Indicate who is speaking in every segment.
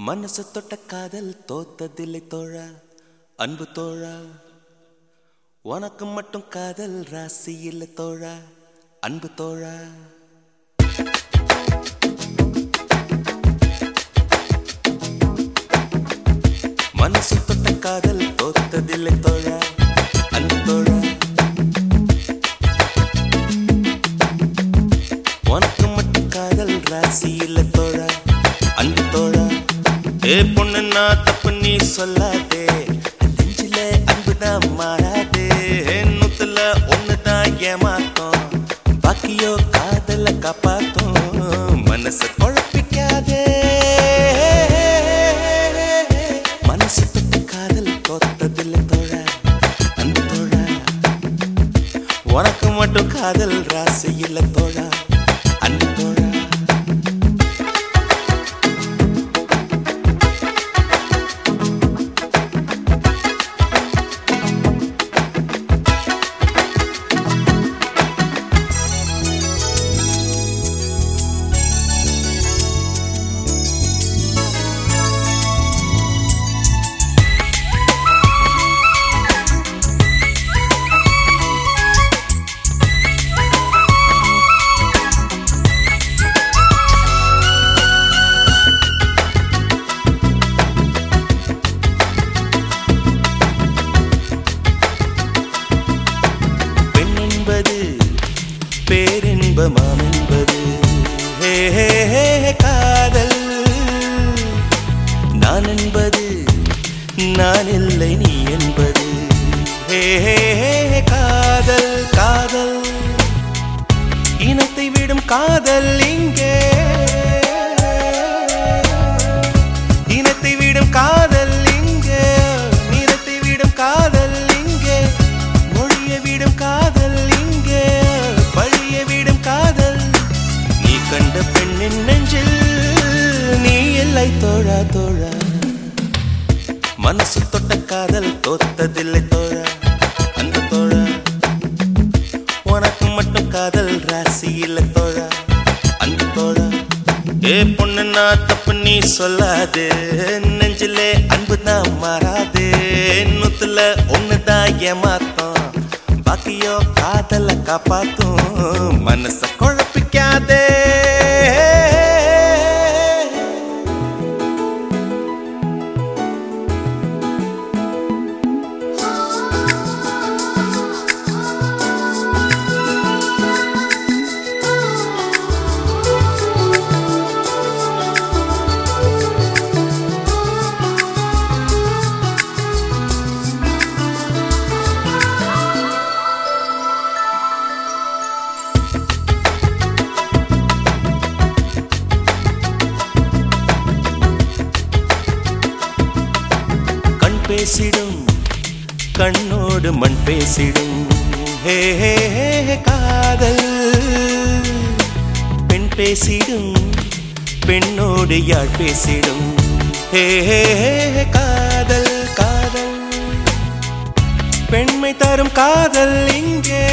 Speaker 1: மனசு தொட்ட காதல் தோத்ததில்லை தோழா அன்பு தோழா உனக்கு மட்டும் காதல் ராசி இல்லை தோழா அன்பு தோழா மனசு தொட்ட காதல் தோத்ததில்லை தோழா அன்பு தோழா உனக்கு மட்டும் காதல் ராசி இல்லை தோழா அன்பு தோழா ஏ பொண்ணு நான் தப்பு நீ சொல்லாதே நெஞ்சில அன்புதான் மாறாதே நூத்துல ஒண்ணுதான் ஏமாத்தோம் பாக்கியோ காதல காப்பாத்தோம் மனச குழப்பிக்காதே மனசு தொட்ட காதல் தோத்ததில்லை தோழா அன்பு தோழா உனக்கு மட்டும் காதல் ராசி இல்லை தோழா அன்பு தோழா பெண் என்பது பேரின்பமாம் என்பது ஹே, ஹே, ஹே, காதல் நான் என்பது நான் இல்லை நீ என்பது ஹே, ஹே, ஹே, காதல் காதல் இனத்தை விடும் காதல் இங்கே இனத்தை விடும் காதல் இங்கே நிறத்தை விடும் காதல் இங்கே மொழியை விடும் காதல் இங்கே பழிய விடும் காதல் நீ கண்ட பெண்ணின் நெஞ்சில் நீ இல்லை தோழா தோழா மனசு தொட்ட காதல் தோத்ததில்லை தோழா அந்த தோழா உனக்கு மட்டும் காதல் ராசி இல்லை தோழா அந்த தோழா ஏ பொண்ணு நான் தப்பு நீ சொல்லாது நெஞ்சிலே அன்பு தான் மாறாது நூத்துல ஒண்ணுதான் ஏமாத்தோம் பாக்கியோ காதல காப்பாத்தும் மனச குழப்பிக்காதே கண் பேசிடும் கண்ணோடு மண் பேசிடும் ஹே ஹே ஹே ஹே, காதல் பெண் பேசிடும் பெண்ணோடு யாழ் பேசிடும் ஹே ஹே ஹே ஹே, காதல் காதல் பெண்மை தரும் காதல் இங்கே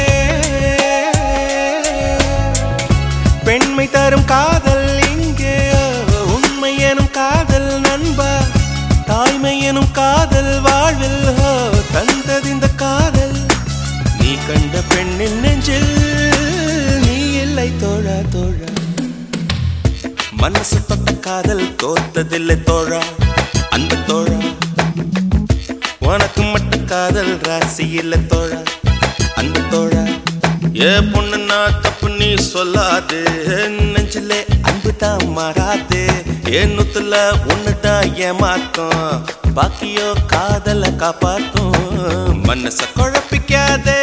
Speaker 1: பெண்மை தரும் காதல் இங்கே உண்மை எனும் காதல் நண்பா தாய்மை எனும் காதல் வாழ்வில் ஹோ, தந்தது இந்த காதல் நீ கண்ட பெண்ணின் நெஞ்சில் நீ இல்லை தோழா தோழா மனசு தொட்ட காதல் தோத்ததில்லை தோழா அன்பு தோழா உனக்கு மட்டும் காதல் ராசி இல்லை தோழா அன்பு தோழா ஏ பொண்ணு நான் தப்பு நீ சொல்லாது நெஞ்சிலே அன்பு தான் மாறாது என் நுத்துல ஒண்ணு தான் ஏமாத்தோம் பாக்கியோ காதல காப்பாத்தும் மனச குழப்பிக்காதே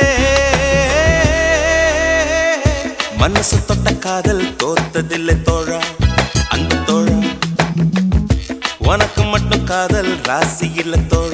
Speaker 1: மனசு தொட்ட காதல் தோத்ததில்லை தோழா அன்பு தோழா உனக்கு மட்டும் காதல் ராசி இல்லை தோழா